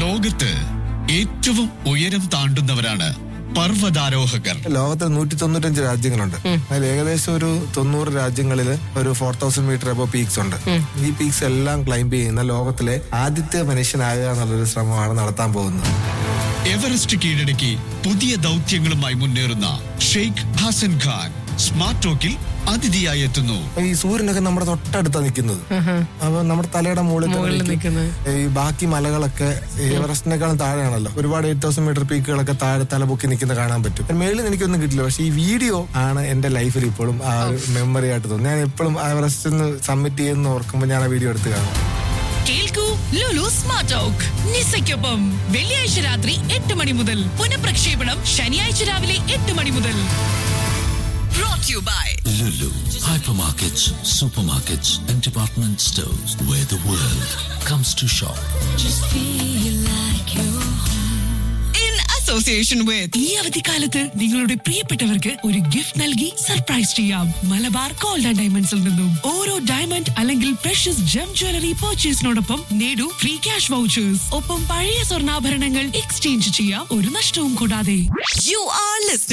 ലോകത്ത് ഏറ്റവും ഉയരം താണ്ടുന്നവരാണ് പർവ്വതാരോഹകർ ലോകത്തിൽ നൂറ്റി തൊണ്ണൂറ്റഞ്ച് രാജ്യങ്ങളുണ്ട് അതിൽ ഏകദേശം ഒരു തൊണ്ണൂറ് രാജ്യങ്ങളിൽ ഒരു four thousand metre above peaks ഉണ്ട് ഈ പീക്സ് എല്ലാം ക്ലൈംബ് ചെയ്യുന്ന ലോകത്തിലെ ആദ്യത്തെ മനുഷ്യനാകുക എന്നുള്ളൊരു ശ്രമമാണ് നടത്താൻ പോകുന്നത് എവറസ്റ്റ് കീഴടക്കി പുതിയ ദൗത്യങ്ങളുമായി മുന്നേറുന്ന ഷെയ്ഖ് ഹസൻ ഖാൻ സ്മാർട്ട് ടോക്കിൽ അതിഥിയായി എത്തുന്നു അപ്പൊ ഈ സൂര്യനൊക്കെ നമ്മുടെ തൊട്ടടുത്താ നിൽക്കുന്നത് അപ്പൊ നമ്മുടെ തലയുടെ മുകളിൽ തന്നെ മുകളിൽ നിൽക്കും. നിൽക്കുന്നത്. ഈ ബാക്കി മലകളൊക്കെ ഈ എവറസ്റ്റിനേക്കാളും താഴെയാണല്ലോ ഒരുപാട് എയ്റ്റ് തൗസൻഡ് മീറ്റർ പീക്കുകളൊക്കെ താഴെ തലപൊക്കി നിൽക്കുന്ന കാണാൻ പറ്റും മേളിൽ എനിക്കൊന്നും കിട്ടില്ല പക്ഷെ ഈ വീഡിയോ ആണ് എന്റെ ലൈഫിൽ ഇപ്പോഴും ആ ഒരു മെമ്മറി ആയിട്ട് തോന്നുന്നത് ഞാൻ എപ്പോഴും എവറസ്റ്റ് സബ്മിറ്റ് ചെയ്യുന്ന ഓർക്കുമ്പോൾ ഞാൻ ആ വീഡിയോ എടുത്ത് കാണും കേൾക്കൂ ലുലു സ്മാർട്ട് ടോക്ക് നിസയ്ക്കൊപ്പം വെള്ളിയാഴ്ച രാത്രി എട്ട് മണി മുതൽ പുനഃപ്രക്ഷേപണം ശനിയാഴ്ച രാവിലെ എട്ട് മണി മുതൽ Brought to you by Lulu. Hypermarkets, supermarkets, and department stores where the world comes to shop. in association with ഈ അവധിക്കാലത്ത് നിങ്ങളുടെ പ്രിയപ്പെട്ടവർക്ക് ഒരു ഗിഫ്റ്റ് നൽകി സർപ്രൈസ് ചെയ്യാം മലബാർ ഗോൾഡ് ആൻഡ് ഡയമണ്ട്സിൽ നിന്നും ഓരോ ഡയമണ്ട് അല്ലെങ്കിൽ പ്രഷ്യസ് ജം ജ്വല്ലറി പർച്ചേസിനോടൊപ്പം നേടൂ ഫ്രീ ക്യാഷ് വൗച്ചേഴ്സ് ഒപ്പം പഴയ സ്വർണ്ണാഭരണങ്ങൾ എക്സ്ചേഞ്ച് ചെയ്യാം ഒരു നഷ്ടവും കൂടാതെ യു ആർ ലിസ്ണിംഗ്